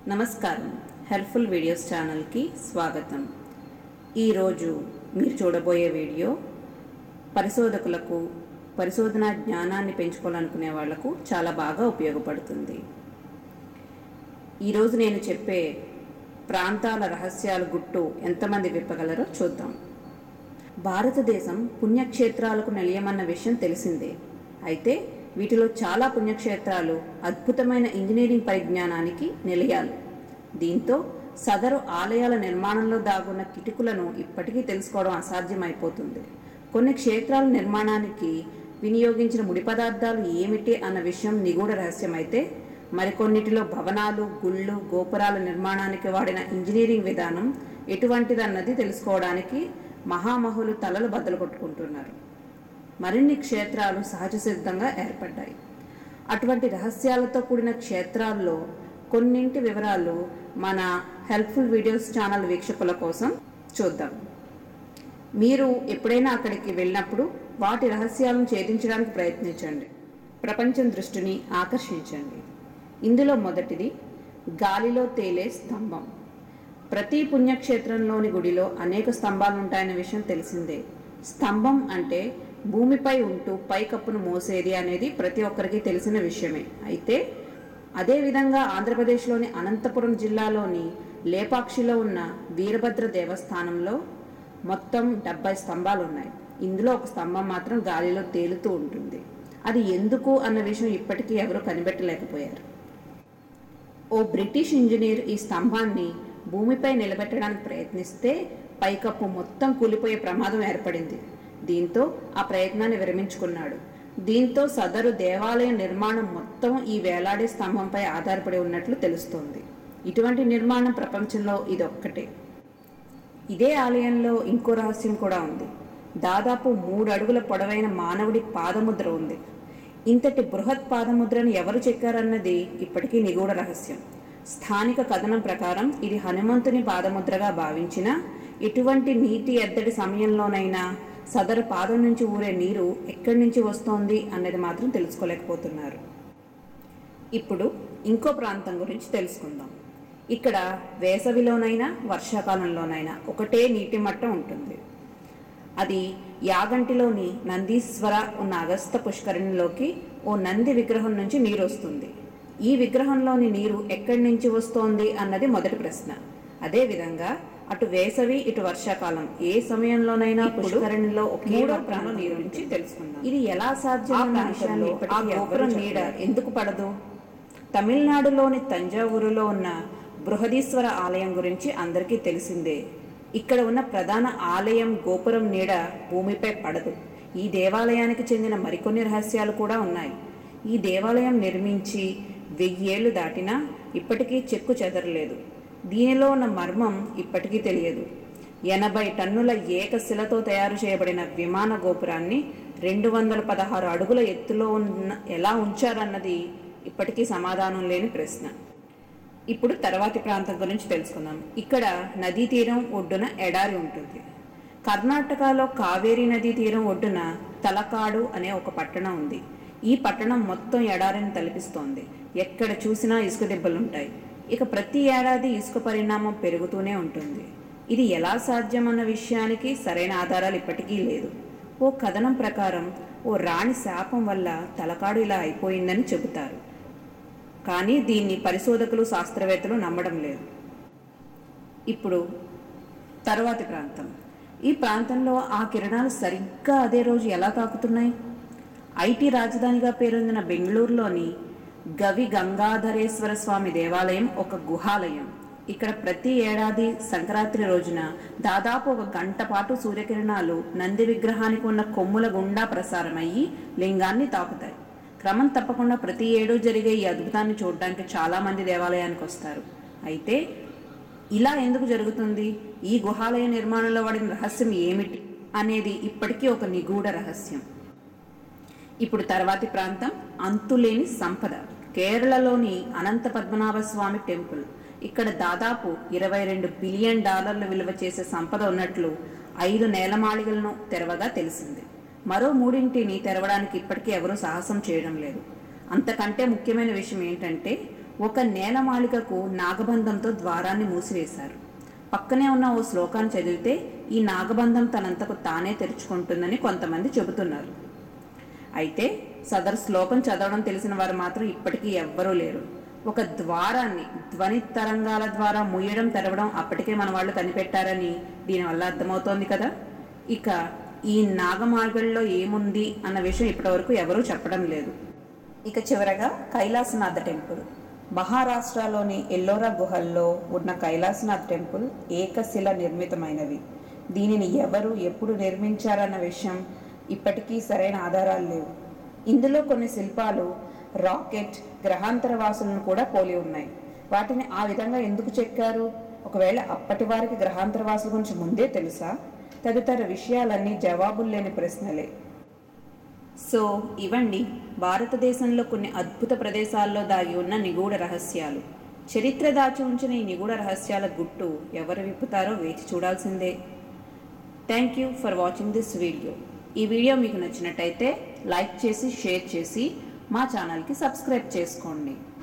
నమస్కారం helpful videos ఛానల్కి స్వాగతం ఈరోజు మీరు చూడబోయే వీడియో పరిశోధకులకు పరిశోధనా జ్ఞానాన్ని పెంచుకోవాలనుకునే వాళ్లకు చాలా బాగా ఉపయోగపడుతుంది ఈరోజు నేను చెప్పే ప్రాంతాల రహస్యాల గుట్టు ఎంతమంది విప్పగలరో చూద్దాం భారతదేశం పుణ్యక్షేత్రాలకు నిలయమన్న విషయం తెలిసిందే అయితే వీటిలో చాలా పుణ్యక్షేత్రాలు అద్భుతమైన ఇంజనీరింగ్ పరిజ్ఞానానికి నిలయాలు దీంతో సదరు ఆలయాల నిర్మాణంలో దాగున్న కిటుకులను ఇప్పటికీ తెలుసుకోవడం అసాధ్యమైపోతుంది కొన్ని క్షేత్రాల నిర్మాణానికి వినియోగించిన ముడి పదార్థాలు ఏమిటి అన్న విషయం నిగూఢ రహస్యమైతే మరికొన్నిటిలో భవనాలు గుళ్ళు గోపురాల నిర్మాణానికి వాడిన ఇంజనీరింగ్ విధానం ఎటువంటిదన్నది తెలుసుకోవడానికి మహామహులు తలలు బద్దలు కొట్టుకుంటున్నారు మరిన్ని క్షేత్రాలు సహజ సిద్ధంగా ఏర్పడ్డాయి అటువంటి రహస్యాలతో కూడిన క్షేత్రాల్లో కొన్నింటి వివరాలు మన హెల్ప్ఫుల్ వీడియోస్ ఛానల్ వీక్షకుల కోసం చూద్దాం మీరు ఎప్పుడైనా అక్కడికి వెళ్ళినప్పుడు వాటి రహస్యాలను ఛేదించడానికి ప్రయత్నించండి ప్రపంచం దృష్టిని ఆకర్షించండి ఇందులో మొదటిది గాలిలో తేలే స్తంభం ప్రతి పుణ్యక్షేత్రంలోని గుడిలో అనేక స్తంభాలు ఉంటాయనే విషయం తెలిసిందే స్తంభం అంటే భూమిపై ఉంటూ పైకప్పును మోసేది అనేది ప్రతి ఒక్కరికి తెలిసిన విషయమే అయితే అదేవిధంగా ఆంధ్రప్రదేశ్లోని అనంతపురం జిల్లాలోని లేపాక్షిలో ఉన్న వీరభద్ర దేవస్థానంలో మొత్తం డెబ్బై స్తంభాలు ఉన్నాయి ఇందులో ఒక స్తంభం మాత్రం గాలిలో తేలుతూ ఉంటుంది అది ఎందుకు అన్న విషయం ఇప్పటికీ ఎవరూ కనిపెట్టలేకపోయారు ఓ బ్రిటిష్ ఇంజనీర్ ఈ స్తంభాన్ని భూమిపై నిలబెట్టడానికి ప్రయత్నిస్తే పైకప్పు మొత్తం కూలిపోయే ప్రమాదం ఏర్పడింది దీంతో ఆ ప్రయత్నాన్ని విరమించుకున్నాడు దీంతో సదరు దేవాలయ నిర్మాణం మొత్తం ఈ వేలాడే స్తంభంపై ఆధారపడి ఉన్నట్లు తెలుస్తోంది ఇటువంటి నిర్మాణం ప్రపంచంలో ఇదొక్కటే ఇదే ఆలయంలో ఇంకో రహస్యం కూడా ఉంది దాదాపు మూడు అడుగుల పొడవైన మానవుడి పాదముద్ర ఉంది ఇంతటి బృహత్ పాదముద్రను ఎవరు చెక్కారన్నది ఇప్పటికీ నిగూఢ రహస్యం స్థానిక కథనం ప్రకారం ఇది హనుమంతుని పాదముద్రగా భావించిన ఎటువంటి నీటి ఎద్దడి సమయంలోనైనా సదరు పాదం నుంచి ఊరే నీరు ఎక్కడి నుంచి వస్తోంది అన్నది మాత్రం తెలుసుకోలేకపోతున్నారు ఇప్పుడు ఇంకో ప్రాంతం గురించి తెలుసుకుందాం ఇక్కడ వేసవిలోనైనా వర్షాకాలంలోనైనా ఒకటే నీటి మట్టం ఉంటుంది అది యాగంటిలోని నందీశ్వర ఉన్న అగస్త పుష్కరిణిలోకి ఓ నంది విగ్రహం నుంచి నీరు వస్తుంది ఈ విగ్రహంలోని నీరు ఎక్కడి నుంచి వస్తోంది అన్నది మొదటి ప్రశ్న అదేవిధంగా అటు వేసవి ఇటు వర్షాకాలం ఏ సమయంలోనైనా పుష్కరిణిలో ఒకే ప్రాంతం నీరు నుంచి తెలుసుకుందాం ఇది ఎలా సాధ్యం విషయాన్ని ఆ గోపురం నీడ ఎందుకు పడదు తమిళనాడులోని తంజావూరులో ఉన్న బృహదీశ్వర ఆలయం గురించి అందరికీ తెలిసిందే ఇక్కడ ఉన్న ప్రధాన ఆలయం గోపురం నీడ భూమిపై పడదు ఈ దేవాలయానికి చెందిన మరికొన్ని రహస్యాలు కూడా ఉన్నాయి ఈ దేవాలయం నిర్మించి వెయ్యేళ్లు దాటినా ఇప్పటికీ చెక్కు చెదరలేదు దీనిలో ఉన్న మర్మం ఇప్పటికీ తెలియదు ఎనభై టన్నుల ఏకశిలతో తయారు చేయబడిన విమాన గోపురాన్ని రెండు వందల పదహారు అడుగుల ఎత్తులో ఉన్న ఎలా ఉంచారన్నది ఇప్పటికీ సమాధానం లేని ప్రశ్న ఇప్పుడు తర్వాతి ప్రాంతం గురించి తెలుసుకుందాం ఇక్కడ నదీ తీరం ఒడ్డున ఎడారి ఉంటుంది కర్ణాటకలో కావేరీ నదీ తీరం ఒడ్డున తలకాడు అనే ఒక పట్టణం ఉంది ఈ పట్టణం మొత్తం ఎడారిని తలపిస్తోంది ఎక్కడ చూసినా ఇసుక దెబ్బలుంటాయి ఇక ప్రతి ఏడాది ఇసుక పరిణామం పెరుగుతూనే ఉంటుంది ఇది ఎలా సాధ్యమన్న విషయానికి సరైన ఆధారాలు ఇప్పటికీ లేదు ఓ కథనం ప్రకారం ఓ రాణి శాపం వల్ల తలకాడు ఇలా అయిపోయిందని చెబుతారు కానీ దీన్ని పరిశోధకులు శాస్త్రవేత్తలు నమ్మడం లేదు ఇప్పుడు తరువాతి ప్రాంతం ఈ ప్రాంతంలో ఆ కిరణాలు సరిగ్గా అదే రోజు ఎలా తాకుతున్నాయి ఐటీ రాజధానిగా పేరొందిన బెంగళూరులోని గవి గంగాధరేశ్వర స్వామి దేవాలయం ఒక గుహాలయం ఇక్కడ ప్రతి ఏడాది సంక్రాంతి రోజున దాదాపు ఒక గంట పాటు సూర్యకిరణాలు నంది విగ్రహానికి ఉన్న కొమ్ముల గుండా ప్రసారమయ్యి లింగాన్ని తాకుతాయి క్రమం తప్పకుండా ప్రతి ఏడూ జరిగే ఈ అద్భుతాన్ని చూడడానికి చాలామంది దేవాలయానికి వస్తారు అయితే ఇలా ఎందుకు జరుగుతుంది ఈ గుహాలయ నిర్మాణంలో వాడిన రహస్యం ఏమిటి అనేది ఇప్పటికీ ఒక నిగూఢ రహస్యం ఇప్పుడు తర్వాతి ప్రాంతం అంతులేని సంపద కేరళలోని అనంత పద్మనాభ స్వామి టెంపుల్ ఇక్కడ దాదాపు ఇరవై రెండు బిలియన్ డాలర్ల విలువ చేసే సంపద ఉన్నట్లు ఐదు నేలమాళిగలను తెరవగా తెలిసింది మరో మూడింటిని తెరవడానికి ఇప్పటికీ ఎవరూ సాహసం చేయడం లేదు అంతకంటే ముఖ్యమైన విషయం ఏంటంటే ఒక నేలమాళికకు నాగబంధంతో ద్వారాన్ని మూసివేశారు పక్కనే ఉన్న ఓ శ్లోకాన్ని చదివితే ఈ నాగబంధం తనంతకు తానే తెరుచుకుంటుందని కొంతమంది చెబుతున్నారు అయితే సదరు శ్లోకం చదవడం తెలిసిన వారు మాత్రం ఇప్పటికీ ఎవ్వరూ లేరు ఒక ద్వారాన్ని ధ్వని తరంగాల ద్వారా ముయ్యడం తెరవడం అప్పటికే మన వాళ్ళు కనిపెట్టారని దీనివల్ల అర్థమవుతోంది కదా ఇక ఈ నాగమార్గంలో ఏముంది అన్న విషయం ఇప్పటివరకు ఎవరూ చెప్పడం లేదు ఇక చివరగా కైలాసనాథ టెంపుల్ మహారాష్ట్రలోని ఎల్లోరా గుహల్లో ఉన్న కైలాసనాథ్ టెంపుల్ ఏకశిల నిర్మితమైనవి దీనిని ఎవరు ఎప్పుడు నిర్మించారన్న విషయం ఇప్పటికీ సరైన ఆధారాలు లేవు ఇందులో కొన్ని శిల్పాలు రాకెట్ గ్రహాంతర వాసులను కూడా పోలి ఉన్నాయి వాటిని ఆ విధంగా ఎందుకు చెక్కారు ఒకవేళ అప్పటి వారికి గ్రహాంతర వాసుల గురించి ముందే తెలుసా తదితర విషయాలన్నీ జవాబులు లేని ప్రశ్నలే సో ఇవండి భారతదేశంలో కొన్ని అద్భుత ప్రదేశాల్లో దాగి ఉన్న నిగూఢ రహస్యాలు చరిత్ర దాచి ఉంచిన ఈ నిగూఢ రహస్యాల గుట్టు ఎవరు విప్పుతారో వేచి చూడాల్సిందే thank you for watching this video ఈ వీడియో మీకు నచ్చినట్టయితే లైక్ చేసి షేర్ చేసి మా ఛానల్కి సబ్స్క్రైబ్ చేసుకోండి